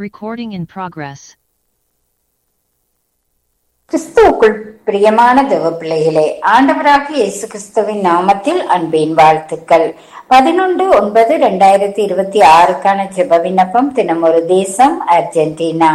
Recording in progress. கிறிஸ்துவுக்குள் பிரியமான தேவ பிள்ளைகளே ஆண்டவராக இயேசு கிறிஸ்துவின் நாமத்தில் அன்பின் வாழ்த்துக்கள் பதினொன்று ஒன்பது ரெண்டாயிரத்தி இருபத்தி ஆறுக்கான ஜெப விண்ணப்பம் தினம் ஒரு தேசம் அர்ஜென்டினா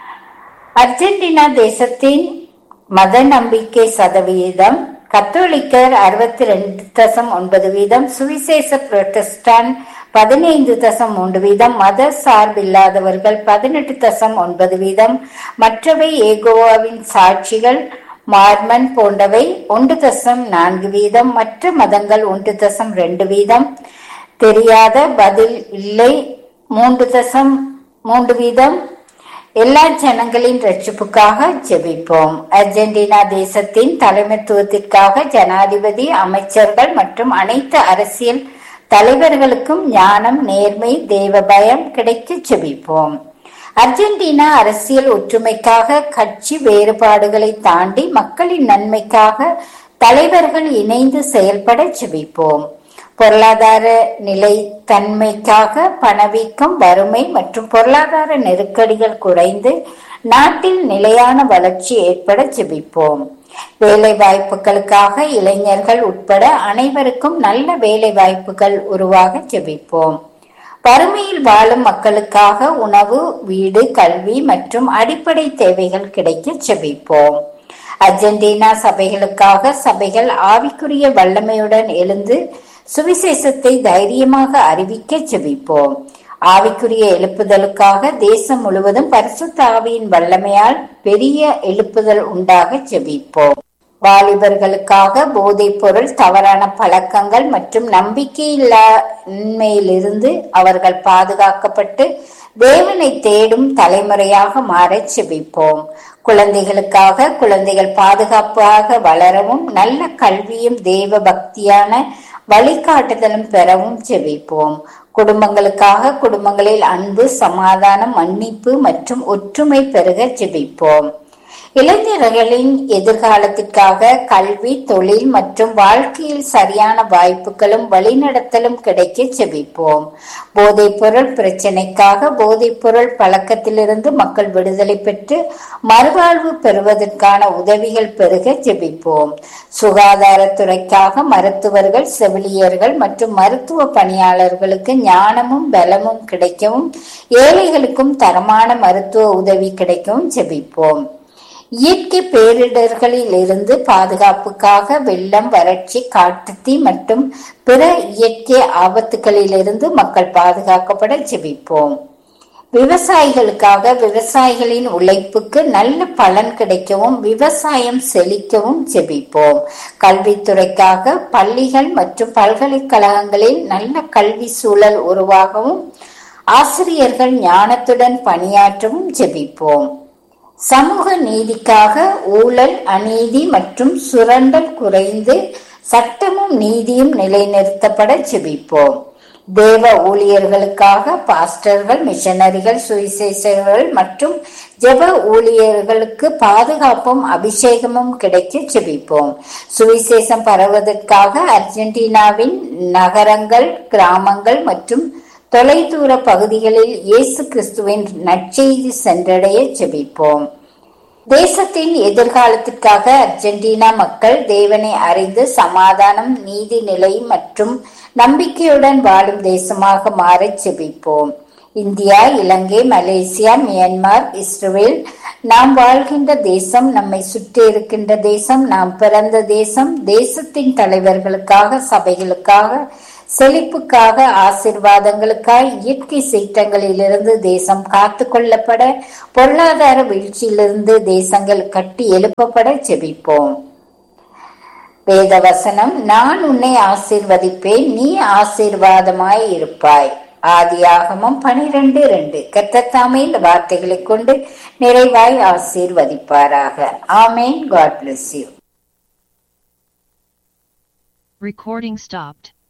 அர்ஜென்டினா தேசத்தின் மத நம்பிக்கை சதவீதம் கத்தோலிக்கர் அறுபத்தி ரெண்டு தசம் ஒன்பது வீதம் சுவிசேஷ புரொட்டஸ்டான் பதினைந்து தசம் மூன்று வீதம் மத சார்பில்லாதவர்கள் பதினெட்டு தசம் ஒன்பது வீதம் மற்றவை ஏகோவாவின் சாட்சிகள் மார்மன் போன்றவை ஒன்று தசம் நான்கு வீதம் மற்ற மதங்கள் ஒன்று தசம் ரெண்டு வீதம் தெரியாத பதில் இல்லை மூன்று தசம் மூன்று வீதம் எல்லா ஜனங்களின் ரட்சிப்புக்காக ஜெபிப்போம் அர்ஜென்டினா தேசத்தின் தலைமைத்துவத்திற்காக ஜனாதிபதி அமைச்சர்கள் மற்றும் அனைத்து அரசியல் தலைவர்களுக்கும் ஞானம் நேர்மை தேவ பயம் கிடைக்க ஜெபிப்போம் அர்ஜென்டினா அரசியல் ஒற்றுமைக்காக கட்சி வேறுபாடுகளை தாண்டி மக்களின் நன்மைக்காக தலைவர்கள் இணைந்து செயல்பட ஜெபிப்போம் பொருளாதார நிலைத்தன்மைக்காக பணவீக்கம் வறுமை மற்றும் பொருளாதார நெருக்கடிகள் குறைந்து நாட்டில் நிலையான வளர்ச்சி ஏற்பட ஜெபிப்போம் வேலை வாய்ப்புகளுக்காக இளைஞர்கள் உட்பட அனைவருக்கும் நல்ல வேலை வாய்ப்புகள் உருவாக ஜெபிப்போம் வறுமையில் வாழும் மக்களுக்காக உணவு வீடு கல்வி மற்றும் அடிப்படை தேவைகள் கிடைக்க ஜெபிப்போம் அர்ஜென்டினா சபைகளுக்காக சபைகள் ஆவிக்குரிய வல்லமையுடன் எழுந்து சுவிசேஷத்தை தைரியமாக அறிவிக்க ஜெபிப்போம் ஆவிக்குரிய எழுப்புதலுக்காக தேசம் முழுவதும் பரிசுத்த ஆவியின் வல்லமையால் பெரிய எழுப்புதல் உண்டாக ஜெபிப்போம் வாலிபர்களுக்காக போதைப் பொருள் தவறான பழக்கங்கள் மற்றும் நம்பிக்கையில்லாமையிலிருந்து அவர்கள் பாதுகாக்கப்பட்டு தேவனை தேடும் தலைமுறையாக மாறச் செபிப்போம் குழந்தைகளுக்காக குழந்தைகள் பாதுகாப்பாக வளரவும் நல்ல கல்வியும் தேவ பக்தியான வழிகாட்டுதலும் பெறவும் செபிப்போம் குடும்பங்களுக்காக குடும்பங்களில் அன்பு சமாதானம் மன்னிப்பு மற்றும் ஒற்றுமை பெருக ஜெபிப்போம் இளைஞர்களின் எதிர்காலத்திற்காக கல்வி தொழில் மற்றும் வாழ்க்கையில் சரியான வாய்ப்புகளும் வழிநடத்தலும் கிடைக்க செபிப்போம் போதைப் பொருள் பிரச்சனைக்காக போதைப் பொருள் பழக்கத்திலிருந்து மக்கள் விடுதலை பெற்று மறுவாழ்வு பெறுவதற்கான உதவிகள் பெருக ஜெபிப்போம் சுகாதாரத்துறைக்காக மருத்துவர்கள் செவிலியர்கள் மற்றும் மருத்துவ பணியாளர்களுக்கு ஞானமும் பலமும் கிடைக்கவும் ஏழைகளுக்கும் தரமான மருத்துவ உதவி கிடைக்கவும் ஜெபிப்போம் இயற்கை பேரிடர்களில் இருந்து பாதுகாப்புக்காக வெள்ளம் வறட்சி காட்டுத்தீ மற்றும் பிற இயற்கை ஆபத்துகளிலிருந்து மக்கள் பாதுகாக்கப்பட ஜெபிப்போம் விவசாயிகளுக்காக விவசாயிகளின் உழைப்புக்கு நல்ல பலன் கிடைக்கவும் விவசாயம் செழிக்கவும் ஜெபிப்போம் கல்வித்துறைக்காக பள்ளிகள் மற்றும் பல்கலைக்கழகங்களில் நல்ல கல்வி சூழல் உருவாகவும் ஆசிரியர்கள் ஞானத்துடன் பணியாற்றவும் ஜெபிப்போம் சமூக நீதிக்காக ஊழல் அநீதி மற்றும் சுரண்டல் குறைந்து சட்டமும் நீதியும் நிலைநிறுத்தப்பட ஜெபிப்போம் தேவ ஊழியர்களுக்காக பாஸ்டர்கள் மிஷனரிகள் சுவிசேஷர்கள் மற்றும் ஜெப ஊழியர்களுக்கு பாதுகாப்பும் அபிஷேகமும் கிடைக்க ஜெபிப்போம் சுவிசேஷம் பரவுவதற்காக அர்ஜென்டினாவின் நகரங்கள் கிராமங்கள் மற்றும் தொலைதூர பகுதிகளில் இயேசு கிறிஸ்துவின் நற்செய்தி சென்றடைய ஜெபிப்போம் தேசத்தின் எதிர்காலத்திற்காக அர்ஜென்டினா மக்கள் தேவனை அறிந்து சமாதானம் நீதி நிலை மற்றும் நம்பிக்கையுடன் வாழும் தேசமாக மாறச் செபிப்போம் India Ilangai Malaysia Myanmar Israel நாம் வாழ்கின்ற தேசம் நம்மை சுற்றி இருக்கின்ற தேசம் நாம் பிறந்த தேசம் தேசத்தின் தலைவர்களுக்காக சபைகளுக்காக செழிப்புக்காக ஆசிர்வாதங்களுக்காய் இயற்கை சீற்றங்களிலிருந்து தேசம் காத்து கொள்ளப்பட பொருளாதார வீழ்ச்சியிலிருந்து தேசங்கள் கட்டி எழுப்பப்பட செபிப்போம் வேதவசனம் நான் உன்னை ஆசீர்வதிப்பேன் நீ ஆசீர்வாதமாய் இருப்பாய் ஆதியாகமம் பனிரெண்டு ரெண்டு கத்தத்தாமே இந்த வார்த்தைகளை கொண்டு நிறைவாய் ஆசீர்வதிப்பாராக amen God bless you Recording stopped.